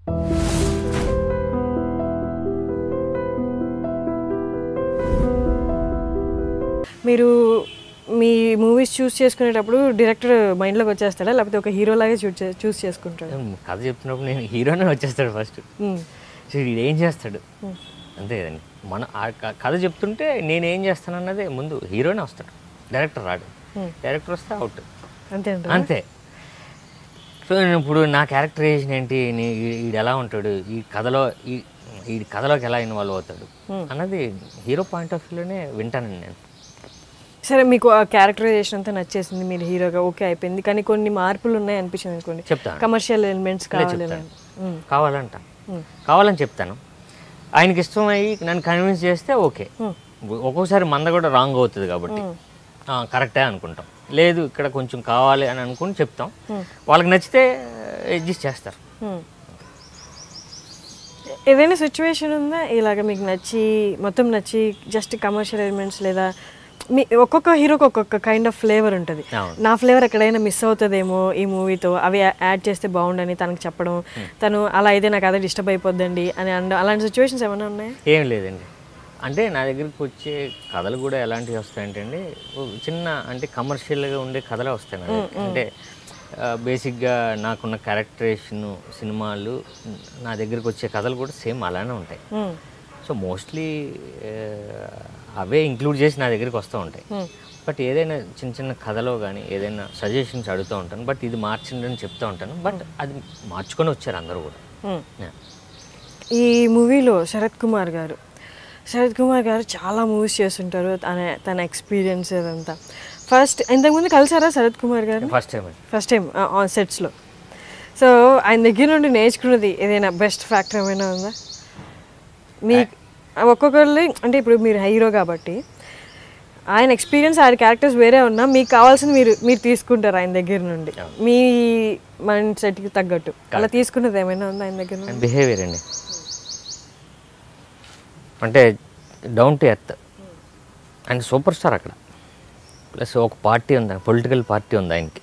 మీరు మీ మూవీస్ చూస్ చేసుకునేటప్పుడు డైరెక్టర్ మైండ్లోకి వచ్చేస్తాడా లేకపోతే ఒక హీరోలాగే చూస్ చూస్ చేసుకుంటాడు కథ చెప్తున్నప్పుడు నేను హీరోనే వచ్చేస్తాడు ఫస్ట్ సో వీడు ఏం చేస్తాడు అంతే కదండి మన ఆ క- కథ చెప్తుంటే నేను ఏం చేస్తాను అన్నదే ముందు హీరోనే వస్తాడు డైరెక్టర్ రాడు డైరెక్టర్ వస్తే అవుట్ అంతే అంటారా? అంతే సో నేను ఇప్పుడు నా క్యారెక్టరైజేషన్ ఏంటి నీ- ఈ- ఈడు ఎలా ఉంటాడు ఈ కథలో ఈ ఈ కథలోకి ఎలా ఇన్వాల్వ్ అవుతాడు అన్నది హీరో పాయింట్ ఆఫ్ వ్యూలోనే వింటానండి నేను సరే మీకు ఆ క్యారెక్టరైజేషన్ అంతా నచ్చేసింది మీరు హీరోగా ఓకే అయిపోయింది కానీ కొన్ని మార్పులు ఉన్నాయి అనిపించింది అనుకోండి చెప్తాను. కమర్షియల్ ఎలిమెంట్స్ కావాలి చెప్తాను. ఉమ్. కావాలంట కావాలని చెప్తాను ఆయనకి ఇష్టమయ్యి నన్ను కన్విన్స్ చేస్తే ఓకే ఒక్కోసారి మంద కూడా రాంగ్ అవుతుంది కాబట్టి ఆ, కరెక్టే అనుకుంటాం లేదు ఇక్కడ కొంచెం కావాలి అని అనుకుని చెప్తాం వాళ్ళకి నచ్చితే అడ్జస్ట్ చేస్తారు ఉమ్. ఏదైనా సిచ్యువేషన్ ఉందా ఇలాగ మీకు నచ్చి మొత్తం నచ్చి జస్ట్ కమర్షియల్ ఎలిమెంట్స్ లేదా మీ ఒక్కొక్క హీరోకి ఒక్కొక్క కైండ్ ఆఫ్ ఫ్లేవర్ ఉంటుంది అవును. నా ఫ్లేవర్ ఎక్కడైనా మిస్ అవుతుందేమో ఈ మూవీతో అవి యాడ్ చేస్తే బాగుండని తనకు చెప్పడం తను అలా అయితే నాకు అదే డిస్టర్బ్ అయిపోద్దండి అని అనడం అలాంటి సిచ్యువేషన్స్ ఏమైనా ఉన్నాయా ఏం లేదండి అంటే నా దగ్గరికి వచ్చే కథలు కూడా ఎలాంటివి వస్తాయంటే అండి ఓ చిన్న అంటే కమర్షియల్గా ఉండే కథలే వస్తాయి నా దగ్గరికి. అంటే బేసిక్గా నాకున్న క్యారెక్టరేషన్ సినిమాలు నా దగ్గరికి వచ్చే కథలు కూడా సేమ్ అలానే ఉంటాయి ఉమ్. సో మోస్ట్లీ అవే ఇంక్లూడ్ చేసి నా దగ్గరికి వస్తూ ఉంటాయి బట్ ఏదైనా చిన్న చిన్న కథలో కానీ ఏదైనా సజెషన్స్ అడుగుతూ ఉంటాను బట్ ఇది మార్చండి అని చెప్తూ ఉంటాను బట్ అది మార్చుకొని వచ్చారు అందరూ కూడా ఉమ్. Yeah. ఈ మూవీలో శరత్ కుమార్ గారు శరత్ కుమార్ గారు చాలా మూవీస్ చేస్తుంటారు తన తన ఎక్స్పీరియన్స్ అదంతా ఫస్ట్ ఇంతకుముందు కలిసారా శరత్ కుమార్ గారు ఫస్ట్ టైం అండి ఫస్ట్ టైం ఆన్ సెట్స్లో సో ఆయన దగ్గర నుండి నేర్చుకున్నది ఏదైనా బెస్ట్ ఫ్యాక్టర్ ఏమైనా ఉందా మీ ఒక్కొక్కరిని అంటే ఇప్పుడు మీరు హీరో కాబట్టి ఆయన ఎక్స్పీరియన్స్ ఆయన క్యారెక్టర్స్ వేరే ఉన్నా మీకు కావాల్సింది మీరు మీరు తీసుకుంటారు ఆయన దగ్గర నుండి మీ మైండ్ సెట్కి తగ్గట్టు అలా తీసుకున్నది ఏమైనా ఉందా ఆయన దగ్గర నుండి అండ్ బిహేవియర్ అండి అంటే down to earth and super star అక్కడ ప్లస్ ఒక పార్టీ ఉంది పొలిటికల్ పార్టీ ఉంది ఆయనకి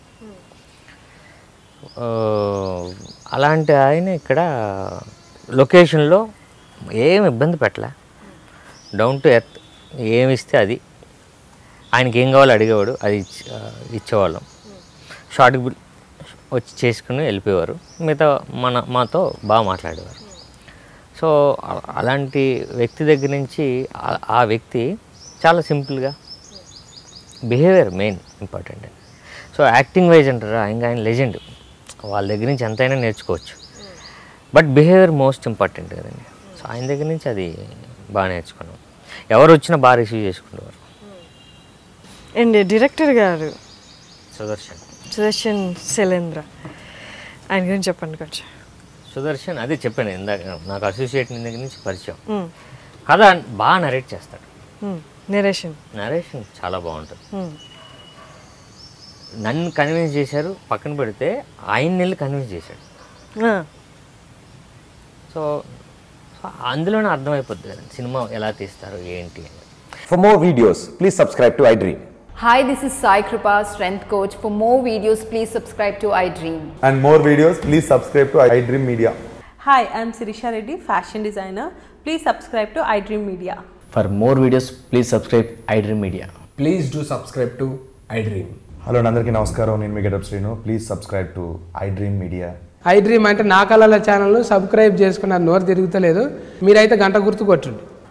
ఆ, అలాంటి ఆయన ఇక్కడ లొకేషన్లో ఏం ఇబ్బంది పెట్టలే డౌన్ టు ఎర్త్ ఏమి ఇస్తే అది ఆయనకి ఏం కావాలో అడిగేవాడు అది ఇచ్చి- ఆ, ఇచ్చేవాళ్ళం షార్ట్ వచ్చి చేసుకుని వెళ్ళిపోయేవారు మిగతా మన మాతో బాగా మాట్లాడేవారు సో అ- అలాంటి వ్యక్తి దగ్గర నుంచి ఆ- ఆ వ్యక్తి చాలా సింపుల్గా బిహేవియర్ మెయిన్ ఇంపార్టెంట్ అండి సో యాక్టింగ్ వైజ్ అంటారా ఇంకా ఆయన లెజెండ్ వాళ్ళ దగ్గర నుంచి ఎంతైనా నేర్చుకోవచ్చు బట్ బిహేవియర్ మోస్ట్ ఇంపార్టెంట్ కదండి సో ఆయన దగ్గర నుంచి అది బాగా నేర్చుకున్నాం ఎవరు వచ్చినా బాగా రిసీవ్ చేసుకునేవారు అండ్ డైరెక్టర్ గారు సుదర్శన్ సుదర్శన్ శైలేంద్ర ఆయన గురించి చెప్పండి కొంచెం సుదర్శన్ అదే చెప్పాను ఇందాక నాకు అసోసియేట్ దగ్గర నుంచి పరిచయం మ్మ్. కథ బాగా నరేట్ చేస్తాడు మ్మ్. నరేషన్ నరేషన్ చాలా బాగుంటుంది మ్మ్. నన్ను కన్విన్స్ చేశారు పక్కన పెడితే ఆయన వెళ్ళి కన్విన్స్ చేశాడు ఆ. సో సో అందులోనే అర్థమైపోద్ది కదా సినిమా ఎలా తీస్తారు ఏంటి అని For more videos, please subscribe to iDream. Hi, this is Sai Kripa, strength coach. For more videos, please subscribe to iDream. and more videos, please subscribe to iDream Media. Hi, I'm Sirisha Reddy, fashion designer. Please subscribe to iDream Media. For more videos, please subscribe iDream Media. Please do subscribe to iDream. Hello అందరికీ నమస్కారం నేను మీ getup Srinu please subscribe to iDream media iDream అంటే నా కళల ఛానల్ను subscribe చేసుకున్న నోరు తిరుగుతలేదు మీరైతే గంట గుర్తు కొట్టండి